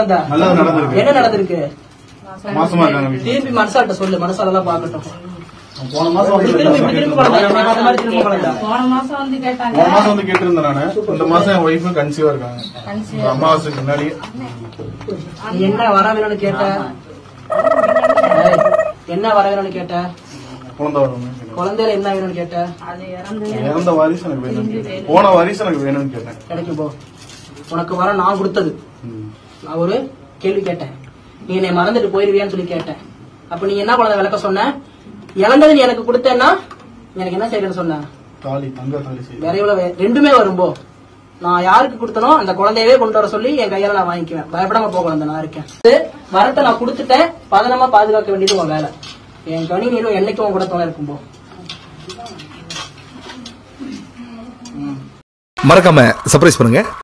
குழந்தை நல்லது நடந்திருக்கு. என்ன நடந்திருக்கு மாசமா இருக்காங்க வீட்டுல. திருப்பி மனசாட்ட சொல்லு மனசால எல்லாம் பாக்கட்டும் போன மாசம் வந்து திரும்பி இப்படி திரும்பி குழந்தை என்னை பார்த்த மாதிரி திரும்ப குழந்தை போன மாசம் வந்து கேட்டாங்க போன மாசம் வந்து கேட்டிருந்தேன் நானு இந்த மாசம் என் ஒய்ஃபும் கன்சீவா இருக்காங்க Conceive. ஒரு அமாவாசைக்கு முன்னாடி நீ என்ன வர வேணும்னு கேட்ட ஏய், என்ன வர வேணும்னு கேட்ட குழந்தை வரணும் குழந்தையில என்ன வேணும்னு கேட்ட அது இறந்து இறந்த வாரிசு எனக்கு வேணும்னு கேட்டேன் போன வாரிசு எனக்கு வேணும்னு கேட்டேன் கிடைக்கும் போ உனக்கு வர நான் கொடுத்தது ம். நான் ஒரு கேள்வி கேட்டேன் நீ என்னை மறந்துட்டு போயிருவியான்னு சொல்லி கேட்டேன் அப்ப நீ என்ன குழந்தை விளக்க சொன்ன இழந்தது நீ எனக்கு கொடுத்தேன்னா எனக்கு என்ன செய்யணும்னு சொன்ன தாலி தங்க தாலி செய்யும் வேற எவ்வளவு வே- ரெண்டுமே வரும்போ நான் யாருக்கு கொடுத்தனோ அந்த குழந்தையவே கொண்டு வர சொல்லி என் கையால நான் வாங்கிக்குவேன் பயப்படாம போக குழந்தை நான் இருக்கேன் இது வரத்தை நான் கொடுத்துட்டேன் பதனமா பாதுகாக்க வேண்டியது உன் வேலை என் கனி நீரும் என்னைக்கும் உன் கூட துணை இருக்கும்போ மறக்காம சர்ப்ரைஸ் பண்ணுங்க